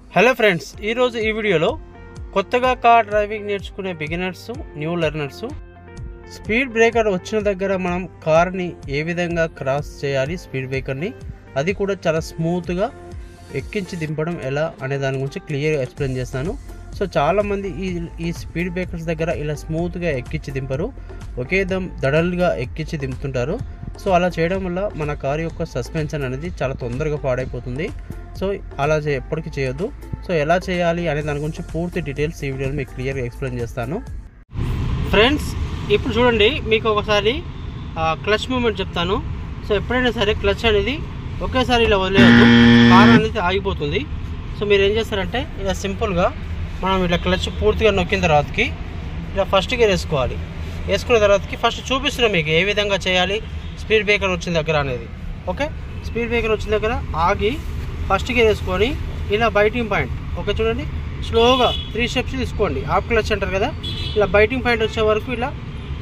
hello friends ఈరోజు ఈ వీడియోలో కొత్తగా కార్ డ్రైవింగ్ నేర్చుకునే beginners new learners speed breaker వచ్చిన దగ్గర మనం కార్ని ఏ విధంగా క్రాస్ చేయాలి స్పీడ్ బ్రేకర్ని అది కూడా చాలా స్మూత్గా ఎక్కించి దింపడం ఎలా అనే దాని గురించి క్లియర్గా ఎక్స్ప్లెయిన్ చేస్తాను సో చాలామంది ఈ ఈ స్పీడ్ బ్రేకర్స్ దగ్గర ఇలా స్మూత్గా ఎక్కించి దింపరు ఒకే దమ్ దడలుగా ఎక్కించి దింపుతుంటారు సో అలా చేయడం వల్ల మన కారు యొక్క సస్పెన్షన్ అనేది చాలా తొందరగా పాడైపోతుంది సో అలా చే ఎప్పటికీ చేయొద్దు సో ఎలా చేయాలి అనే దాని గురించి పూర్తి డీటెయిల్స్ ఈ వీడియోలో మీకు క్లియర్గా ఎక్స్ప్లెయిన్ చేస్తాను ఫ్రెండ్స్ ఇప్పుడు చూడండి మీకు ఒకసారి క్లచ్ మూమెంట్ చెప్తాను సో ఎప్పుడైనా సరే క్లచ్ అనేది ఒకేసారి ఇలా వదిలేయద్దు కార్ అనేది ఆగిపోతుంది సో మీరు ఏం చేస్తారంటే ఇలా సింపుల్గా మనం ఇలా క్లచ్ పూర్తిగా నొక్కిన తర్వాతకి ఇలా ఫస్ట్ గేర్ వేసుకోవాలి వేసుకున్న తర్వాతకి ఫస్ట్ చూపిస్తున్నాం మీకు ఏ విధంగా చేయాలి స్పీడ్ బ్రేకర్ వచ్చిన దగ్గర అనేది ఓకే స్పీడ్ బ్రేకర్ వచ్చిన దగ్గర ఆగి ఫస్ట్ గేర్ వేసుకొని ఇలా బైటింగ్ పాయింట్ ఓకే చూడండి స్లోగా త్రీ స్టెప్స్ తీసుకోండి ఆఫ్ క్లచ్ అంటారు కదా ఇలా బైటింగ్ పాయింట్ వచ్చే వరకు ఇలా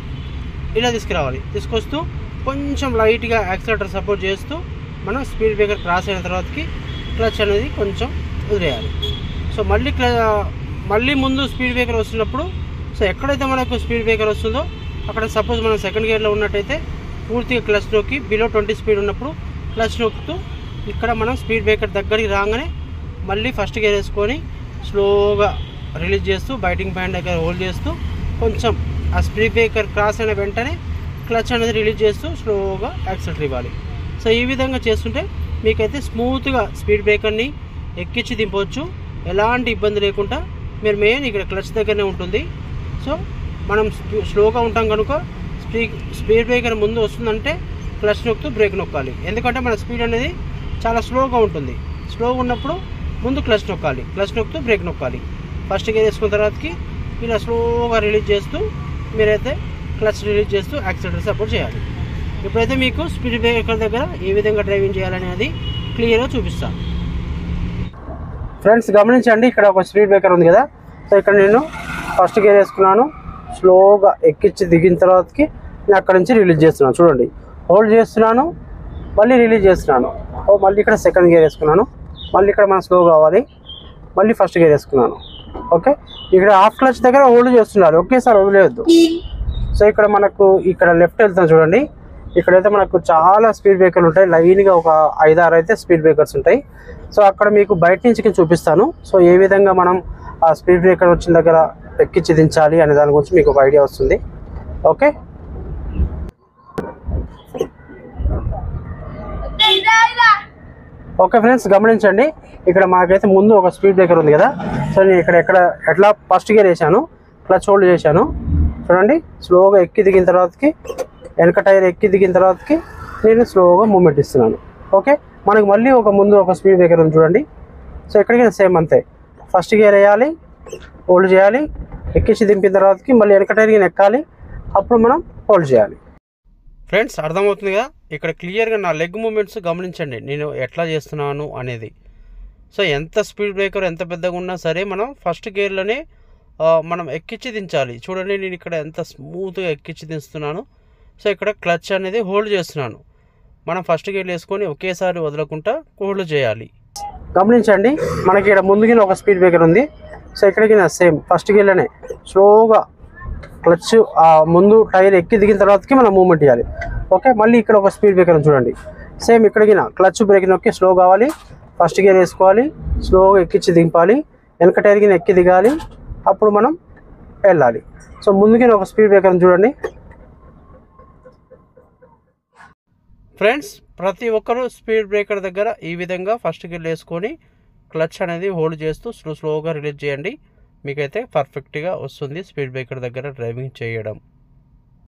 ఇలా తీసుకురావాలి తీసుకొస్తూ కొంచెం లైట్గా యాక్సిలేటర్ సపోర్ట్ చేస్తూ మనం స్పీడ్ బ్రేకర్ క్రాస్ అయిన తర్వాతకి క్లచ్ అనేది కొంచెం వదిలేయాలి సో మళ్ళీ క్ల మళ్ళీ ముందు స్పీడ్ బ్రేకర్ వస్తున్నప్పుడు సో ఎక్కడైతే మనకు స్పీడ్ బ్రేకర్ వస్తుందో అక్కడ సపోజ్ మనం సెకండ్ గేర్లో ఉన్నట్టయితే పూర్తిగా క్లచ్ నొక్కి బిలో ట్వంటీ స్పీడ్ ఉన్నప్పుడు క్లచ్ నొక్కుతూ ఇక్కడ మనం స్పీడ్ బ్రేకర్ దగ్గరికి రాగానే మళ్ళీ ఫస్ట్ గేర్ వేసుకొని స్లోగా రిలీజ్ చేస్తూ బైటింగ్ పాయింట్ దగ్గర హోల్డ్ చేస్తూ కొంచెం ఆ స్పీడ్ బ్రేకర్ క్రాస్ అయిన వెంటనే క్లచ్ అనేది రిలీజ్ చేస్తూ స్లోగా యాక్సిలేటర్ ఇవ్వాలి సో ఈ విధంగా చేస్తుంటే మీకైతే స్మూత్గా స్పీడ్ బ్రేకర్ని ఎక్కించి దింపవచ్చు ఎలాంటి ఇబ్బంది లేకుండా మీరు మెయిన్ ఇక్కడ క్లచ్ దగ్గరనే ఉంటుంది సో మనం స్పీ- స్లోగా ఉంటాం కనుక స్పీ స్పీడ్ బ్రేకర్ ముందు వస్తుందంటే క్లచ్ నొక్కుతూ బ్రేక్ నొక్కాలి ఎందుకంటే మన స్పీడ్ అనేది చాలా స్లోగా ఉంటుంది స్లోగా ఉన్నప్పుడు ముందు క్లచ్ నొక్కాలి క్లచ్ నొక్కుతూ బ్రేక్ నొక్కాలి ఫస్ట్ గేర్ వేసుకున్న తర్వాతకి ఇలా స్లోగా రిలీజ్ చేస్తూ మీరైతే క్లచ్ రిలీజ్ చేస్తూ యాక్సిలేటర్ సపోర్ట్ చేయాలి ఇప్పుడైతే మీకు స్పీడ్ బ్రేకర్ దగ్గర ఏ విధంగా డ్రైవింగ్ చేయాలనేది క్లియర్గా చూపిస్తాను ఫ్రెండ్స్ గమనించండి ఇక్కడ ఒక స్పీడ్ బ్రేకర్ ఉంది కదా సో ఇక్కడ నేను ఫస్ట్ గేర్ వేసుకున్నాను స్లోగా ఎక్కించి దిగిన తర్వాతకి నేను అక్కడ నుంచి రిలీజ్ చేస్తున్నాను చూడండి హోల్డ్ చేస్తున్నాను మళ్ళీ రిలీజ్ చేస్తున్నాను ఓ మళ్ళీ ఇక్కడ సెకండ్ గేర్ వేసుకున్నాను మళ్ళీ ఇక్కడ మనం స్లో కావాలి మళ్ళీ ఫస్ట్ గేర్ వేసుకున్నాను ఓకే ఇక్కడ హాఫ్ క్లచ్ దగ్గర హోల్డ్ చేస్తున్నారు ఒకేసారి వదిలేయద్దు సో ఇక్కడ మనకు ఇక్కడ లెఫ్ట్ వెళ్తాం చూడండి ఇక్కడైతే మనకు చాలా స్పీడ్ బ్రేకర్లు ఉంటాయి లైన్గా ఒక ఐదారు అయితే స్పీడ్ బ్రేకర్స్ ఉంటాయి సో అక్కడ మీకు బయట నుంచి కింద చూపిస్తాను సో ఏ విధంగా మనం ఆ స్పీడ్ బ్రేకర్ వచ్చిన దగ్గర ఎక్కించి దించాలి అనే దాని గురించి మీకు ఒక ఐడియా వస్తుంది ఓకే ఓకే ఫ్రెండ్స్ గమనించండి ఇక్కడ మాకైతే ముందు ఒక స్పీడ్ బ్రేకర్ ఉంది కదా సో నేను ఇక్కడ ఎక్కడ ఎట్లా ఫస్ట్ గేర్ వేసాను క్లచ్ హోల్డ్ చేశాను చూడండి స్లోగా ఎక్కి దిగిన తర్వాతకి వెనక టైర్ ఎక్కి దిగిన తర్వాతకి నేను స్లోగా మూమెంట్ ఇస్తున్నాను ఓకే మనకి మళ్ళీ ఒక ముందు ఒక స్పీడ్ బ్రేకర్ ఉంది చూడండి సో ఎక్కడికైనా సేమ్ అంతే ఫస్ట్ గేర్ వేయాలి హోల్డ్ చేయాలి ఎక్కించి దింపిన తర్వాతకి మళ్ళీ వెనక టైర్ కింద ఎక్కాలి అప్పుడు మనం హోల్డ్ చేయాలి ఫ్రెండ్స్ అర్థమవుతుంది కదా ఇక్కడ క్లియర్గా నా లెగ్ మూమెంట్స్ గమనించండి నేను ఎట్లా చేస్తున్నాను అనేది సో ఎంత స్పీడ్ బ్రేకర్ ఎంత పెద్దగా ఉన్నా సరే మనం ఫస్ట్ గేర్లోనే ఆ, మనం ఎక్కించి దించాలి చూడండి నేను ఇక్కడ ఎంత స్మూత్గా ఎక్కించి దించుతున్నాను సో ఇక్కడ క్లచ్ అనేది హోల్డ్ చేస్తున్నాను మనం ఫస్ట్ గేర్ వేసుకొని ఒకేసారి వదలకుండా హోల్డ్ చేయాలి గమనించండి మనకి ఇక్కడ ముందుకి ఒక స్పీడ్ బ్రేకర్ ఉంది సో ఇక్కడికి సేమ్ ఫస్ట్ గేర్లోనే స్లోగా క్లచ్ ఆ ముందు టైర్ ఎక్కి దిగిన తర్వాతకి మనం మూమెంట్ చేయాలి ఓకే మళ్ళీ ఇక్కడ ఒక స్పీడ్ బ్రేకర్ ఉంది చూడండి సేమ్ ఇక్కడికి క్లచ్ బ్రేక్ నొక్కి స్లో కావాలి ఫస్ట్ గేర్ వేసుకోవాలి స్లోగా ఎక్కించి దింపాలి వెనక టైర్ కింద ఎక్కి దిగాలి అప్పుడు మనం వెళ్ళాలి సో ముందుకి ఒక స్పీడ్ బ్రేకర్ ఉంది చూడండి ఫ్రెండ్స్ ప్రతి ఒక్కరూ స్పీడ్ బ్రేకర్ దగ్గర ఈ విధంగా ఫస్ట్ గేర్ వేసుకొని క్లచ్ అనేది హోల్డ్ చేస్తూ స్లో స్లోగా రిలీజ్ చేయండి మీకైతే పర్ఫెక్ట్గా వస్తుంది స్పీడ్ బ్రేకర్ దగ్గర డ్రైవింగ్ చేయడం